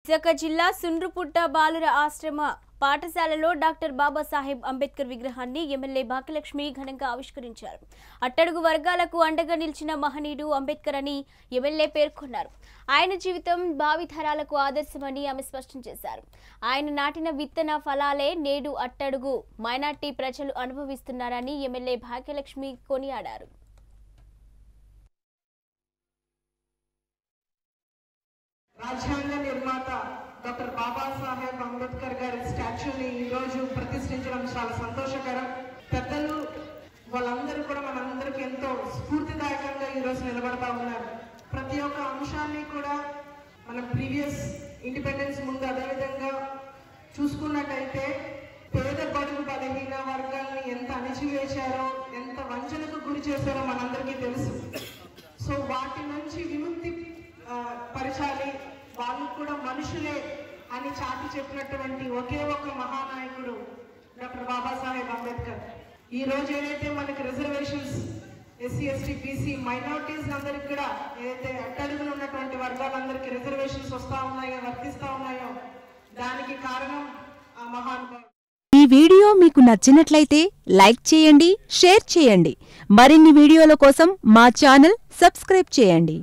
విశాఖ జిల్లా సుండ్రుపుట్ట బాలుర ఆశ్రమ పాఠశాలలో డాక్టర్ బాబాసాహెబ్ అంబేద్కర్ విగ్రహాన్ని ఎమ్మెల్యే భాగ్యలక్ష్మి ఘనంగా ఆవిష్కరించారు అట్టడుగు వర్గాలకు అండగా నిలిచిన మహనీయుడు అంబేద్కర్ అని ఎమ్మెల్యే పేర్కొన్నారు ఆయన జీవితం భావితరాలకు ఆదర్శమని ఆమె స్పష్టం చేశారు ఆయన నాటిన విత్తన ఫలాలే నేడు అట్టడుగు మైనార్టీ ప్రజలు అనుభవిస్తున్నారని ఎమ్మెల్యే భాగ్యలక్ష్మి కొనియాడారు రాజ్యాంగ నిర్మాత డాక్టర్ బాబాసాహెబ్ అంబేద్కర్ గారి స్టాచ్యూని ఈరోజు ప్రతిష్ఠించడం చాలా సంతోషకరం పెద్దలు వాళ్ళందరూ కూడా మనందరికీ ఎంతో స్ఫూర్తిదాయకంగా ఈరోజు నిలబడతా ఉన్నారు ప్రతి ఒక్క అంశాన్ని కూడా మనం ప్రీవియస్ ఇండిపెండెన్స్ ముందు అదేవిధంగా చూసుకున్నట్టయితే పేద బడుగు బలహీన వర్గాల్ని ఎంత అణిచివేశారో ఎంత వంచనకు గురి చేశారో మనందరికీ తెలుసు సో వాటి నుంచి విముక్తి ఆ, పరచాలి వాళ్ళు కూడా మనుషులే అని చాటి చెప్పినటువంటి ఒకే ఒక మహానాయకుడు డాక్టర్ బాబాసాహెబ్ అంబేద్కర్ ఈ రోజు ఏదైతే మనకి reservations SC ST BC minorities అందరికి కూడా ఏదైతే అట్టడుగున ఉన్నటువంటి వర్గాలందరికీ రిజర్వేషన్స్ వస్తా ఉన్నాయో వర్తిస్తా ఉన్నాయో దానికి కారణం ఆ మహానుభావుడు ఈ వీడియో మీకు నచ్చినట్లయితే లైక్ చేయండి షేర్ చేయండి మరిన్ని వీడియోల కోసం మా ఛానల్ సబ్స్క్రైబ్ చేయండి